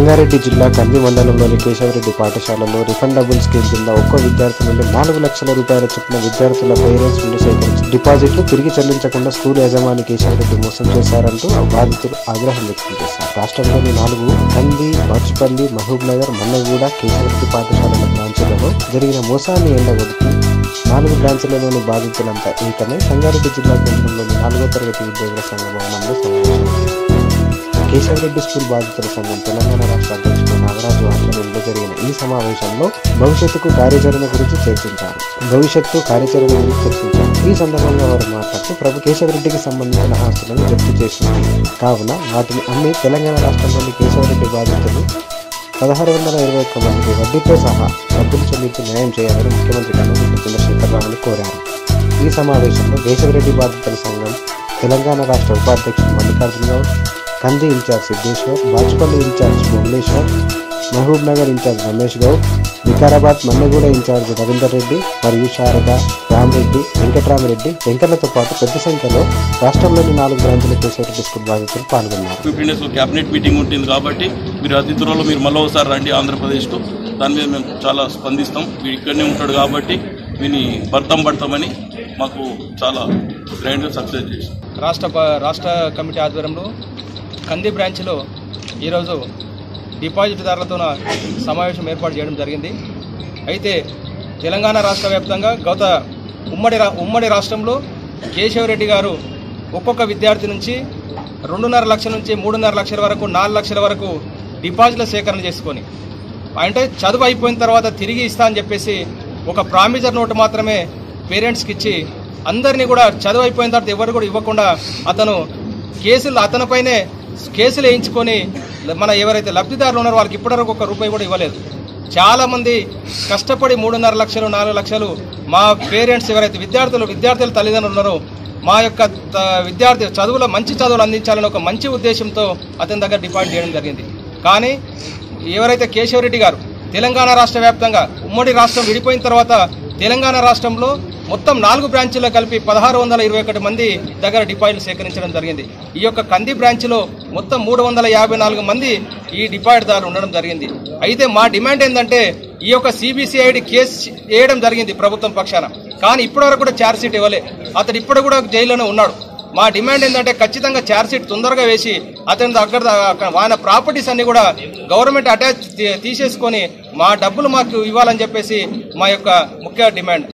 సంగారెడ్డి జిల్లా కంది మండలంలోని కేశవరెడ్డి పాఠశాలలో రిఫండబుల్ స్కీమ్ కింద ఒక్కో విద్యార్థి నుండి నాలుగు లక్షల రూపాయల చొప్పున విద్యార్థుల పేరెంట్స్ నుండి సేకరించి డిపాజిట్లు తిరిగి చెల్లించకుండా స్కూల్ యజమాని కేశవరెడ్డి మోసం చేశారంటూ ఆ బాధితులు ఆగ్రహం వ్యక్తం చేశారు రాష్ట్రంలోని నాలుగు కంది బాచుపల్లి మహబూబ్ నగర్ మన్నగూడ కేశవరెడ్డి పాఠశాలల బ్రాంచులలో జరిగిన మోసాన్ని ఎండగొడుతూ నాలుగు బ్రాంచ్లలోని బాధితులంతా ఏకమై సంగారెడ్డి జిల్లా కేంద్రంలోని నాలుగో తరగతి ఉద్యోగుల సంఘ భవనంలో సమావేశమయ్యారు కేశవరెడ్డి స్కూల్ బాధితుల సంఘం తెలంగాణ రాష్ట్ర అధ్యక్షుడు నాగరాజు ఆధ్వర్యంలో జరిగిన ఈ సమావేశంలో భవిష్యత్తుకు కార్యాచరణ గురించి చర్చించారు భవిష్యత్తు కార్యాచరణ గురించి చర్చించారు ఈ సందర్భంగా వారు మాట్లాడుతూ ప్రభు కేశవరెడ్డికి సంబంధించిన ఆస్తులను జప్తు చేసింది కావున వాటిని అమ్మి తెలంగాణ రాష్ట్రంలోని కేశవరెడ్డి బాధితులు పదహారు వందల ఇరవై ఒక్క మందికి వడ్డీతో సహా డబ్బులు చెల్లించి న్యాయం చేయాలని ముఖ్యమంత్రి కల్వకుంట్ల చంద్రశేఖరరావుని కోరారు ఈ సమావేశంలో కేశవరెడ్డి బాధితుల సంఘం తెలంగాణ రాష్ట్ర ఉపాధ్యక్షుడు Mallikarjuna Goud Kandi incharge Siddeshwar Bachupally incharge Bhuvaneshwar Mahabubnagar incharge Ramesh Goud Vikarabad Mannaguda incharge Ravinder Reddy మరియు శారద రామరెడ్డి వెంకటరామరెడ్డి వెంకన్నతో పాటు పెద్ద సంఖ్యలో రాష్ట్రంలోని నాలుగు బ్రాంచుల కేశవరెడ్డి స్కూల్ బాధితులు పాల్గొన్నారు ఫిఫ్టీన్ డేస్ క్యాబినెట్ మీటింగ్ ఉంటుంది కాబట్టి మీరు అతి త్వరలో మీరు మళ్ళీ ఒకసారి రండి ఆంధ్రప్రదేశ్కు దాని మీద మేము చాలా స్పందిస్తాం వీడు ఇక్కడనే ఉంటాడు కాబట్టి వీని భర్తం పడతామని మాకు చాలా గ్రైండ్గా సక్సెస్ చేసాం రాష్ట్ర ప- రాష్ట్ర కమిటీ ఆధ్వర్యంలో కంది బ్రాంచ్లో ఈరోజు డిపాజిట్దారులతో సమావేశం ఏర్పాటు చేయడం జరిగింది అయితే తెలంగాణ రాష్ట్ర వ్యాప్తంగా గత ఉమ్మడి రా ఉమ్మడి రాష్ట్రంలో కేశవరెడ్డి గారు ఒక్కొక్క విద్యార్థి నుంచి రెండున్నర లక్షల నుంచి మూడున్నర లక్షల వరకు నాలుగు లక్షల వరకు డిపాజిట్ల సేకరణ చేసుకొని అంటే చదువు అయిపోయిన తర్వాత తిరిగి ఇస్తా అని చెప్పేసి ఒక ప్రామిజర్ నోటు మాత్రమే పేరెంట్స్కి ఇచ్చి అందరినీ కూడా చదువు అయిపోయిన తర్వాత ఎవరు కూడా ఇవ్వకుండా అతను కేసులు అతనిపైనే కేసులు వేయించుకొని మన ఎవరైతే లబ్ధిదారులు ఉన్నారో వాళ్ళకి ఇప్పటివరకు ఒక రూపాయి కూడా ఇవ్వలేదు చాలా మంది కష్టపడి మూడున్నర లక్షలు నాలుగు లక్షలు మా పేరెంట్స్ ఎవరైతే విద్యార్థులు విద్యార్థుల తల్లిదండ్రులు ఉన్నారో మా యొక్క త- విద్యార్థి చదువులో మంచి చదువులు అందించాలని ఒక మంచి ఉద్దేశంతో అతని దగ్గర డిపాజిట్ చేయడం జరిగింది కానీ ఎవరైతే కేశవరెడ్డి గారు తెలంగాణ రాష్ట్ర వ్యాప్తంగా ఉమ్మడి రాష్ట్రం విడిపోయిన తర్వాత తెలంగాణ రాష్ట్రంలో మొత్తం నాలుగు బ్రాంచీల్లో కలిపి పదహారు వందల ఇరవై ఒకటి మంది దగ్గర డిపాజిట్లు సేకరించడం జరిగింది ఈ యొక్క కంది బ్రాంచ్లో మొత్తం మూడు వందల యాభై నాలుగు మంది ఈ డిపాజిట్దారులు ఉండడం జరిగింది అయితే మా డిమాండ్ ఏంటంటే ఈ యొక్క సిబిసిఐడి కేసు వేయడం జరిగింది ప్రభుత్వం పక్షాన కానీ ఇప్పటివరకు కూడా ఛార్జ్ షీట్ ఇవ్వలే అతడు ఇప్పుడు కూడా జైల్లోనే ఉన్నాడు మా డిమాండ్ ఏంటంటే ఖచ్చితంగా ఛార్జ్ షీట్ తొందరగా వేసి అతని దగ్గర దా- ఆయన ప్రాపర్టీస్ అన్ని కూడా గవర్నమెంట్ అటాచ్ తీ- తీసేసుకొని మా డబ్బులు మాకు ఇవ్వాలని చెప్పేసి మా యొక్క ముఖ్య డిమాండ్